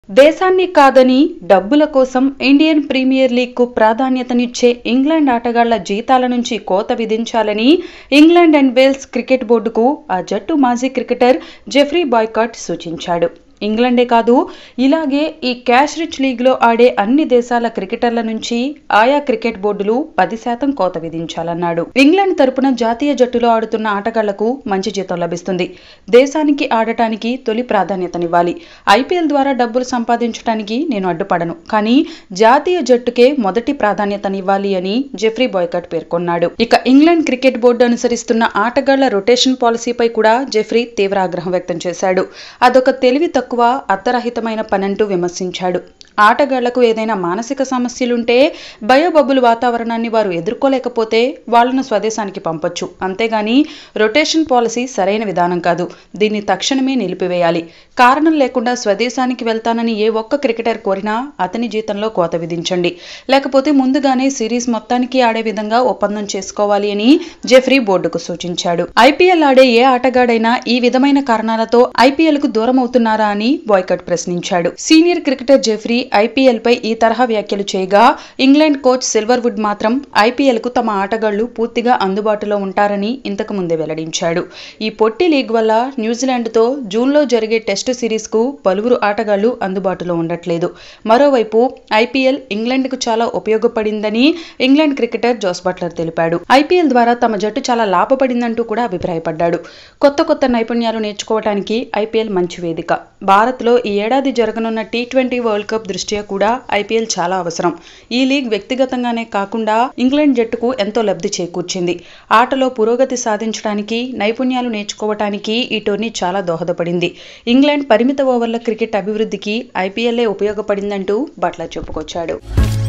దేశాన్ని కాదని డబ్బుల కోసం ఇండియన్ ప్రీమియర్ లీగ్కు ప్రాధాన్యతనిచ్చే ఇంగ్లాండ్ ఆటగాళ్ల జీతాల నుంచి కోత విధించాలని ఇంగ్లాండ్ అండ్ వేల్స్ క్రికెట్ బోర్డుకు ఆ జట్టు మాజీ క్రికెటర్ జెఫ్రీ బాయ్కాట్ సూచించాడు ఇంగ్లాండే కాదు ఇలాగే ఈ క్యాష్ రిచ్ లీగ్లో ఆడే అన్ని దేశాల క్రికెటర్ల నుంచి ఆయా క్రికెట్ బోర్డులు పది శాతం కోత విధించాలన్నాడు ఇంగ్లాండ్ తరపున జాతీయ జట్టులో ఆడుతున్న ఆటగాళ్లకు మంచి జీతం లభిస్తుంది దేశానికి ఆడటానికి తొలి ప్రాధాన్యతనివ్వాలి ఐపీఎల్ ద్వారా డబ్బులు సంపాదించడానికి నేను అడ్డుపడను కానీ జాతీయ జట్టుకే మొదటి ప్రాధాన్యతనివ్వాలి అని జెఫ్రీ బాయ్కట్ పేర్కొన్నాడు ఇక ఇంగ్లాండ్ క్రికెట్ బోర్డు అనుసరిస్తున్న ఆటగాళ్ల రొటేషన్ పాలసీపై కూడా జెఫ్రీ తీవ్ర ఆగ్రహం వ్యక్తం చేశాడు అదొక తెలివి తక్కువ అర్థరహితమైన పనంటూ విమర్శించాడు ఆటగాళ్లకు ఏదైనా మానసిక సమస్యలుంటే భయబబ్బులు వాతావరణాన్ని వారు ఎదుర్కోలేకపోతే వాళ్ళను స్వదేశానికి పంపొచ్చు అంతేగాని రొటేషన్ పాలసీ సరైన విధానం కాదు దీన్ని తక్షణమే నిలిపివేయాలి కారణం లేకుండా స్వదేశానికి వెళ్తానని ఏ ఒక్క క్రికెటర్ కోరినా అతని జీతంలో కోత విధించండి లేకపోతే ముందుగానే సిరీస్ మొత్తానికి ఆడే విధంగా ఒప్పందం చేసుకోవాలి అని జెఫ్రీ బోర్డుకు సూచించాడు ఐపీఎల్ ఆడే ఏ ఆటగాడైనా ఈ విధమైన కారణాలతో ఐపీఎల్ కు దూరం అవుతున్నారా అని బాయ్కట్ ప్రశ్నించాడు సీనియర్ క్రికెటర్ జెఫ్రీ ఐపీఎల్ పై ఈ తరహా వ్యాఖ్యలు చేయగా ఇంగ్లాండ్ కోచ్ సిల్వర్వుడ్ మాత్రం ఐపీఎల్ కు తమ ఆటగాళ్లు పూర్తిగా అందుబాటులో ఉంటారని ఇంతకు ముందే వెల్లడించాడు ఈ పొట్టి లీగ్ వల్ల న్యూజిలాండ్తో జూన్లో జరిగే టెస్టు సిరీస్కు పలువురు ఆటగాళ్లు అందుబాటులో ఉండట్లేదు మరోవైపు ఐపీఎల్ ఇంగ్లాండ్కు చాలా ఉపయోగపడిందని ఇంగ్లాండ్ క్రికెటర్ జోస్ బట్లర్ తెలిపాడు ఐపీఎల్ ద్వారా తమ జట్టు చాలా లాభపడిందంటూ కూడా అభిప్రాయపడ్డాడు కొత్త కొత్త నైపుణ్యాలు నేర్చుకోవడానికి ఐపీఎల్ మంచి వేదిక భారత్లో ఈ ఏడాది జరగనున్న టీ ట్వంటీ వరల్డ్ కప్ దృష్ట్యా కూడా ఐపీఎల్ చాలా అవసరం ఈ లీగ్ వ్యక్తిగతంగానే కాకుండా ఇంగ్లాండ్ జట్టుకు ఎంతో లబ్ధి చేకూర్చింది ఆటలో పురోగతి సాధించడానికి నైపుణ్యాలు నేర్చుకోవటానికి ఈ టోర్నీ చాలా దోహదపడింది ఇంగ్లాండ్ పరిమిత ఓవర్ల క్రికెట్ అభివృద్ధికి ఐపీఎల్ఏ ఉపయోగపడిందంటూ బట్లర్ చెప్పుకొచ్చాడు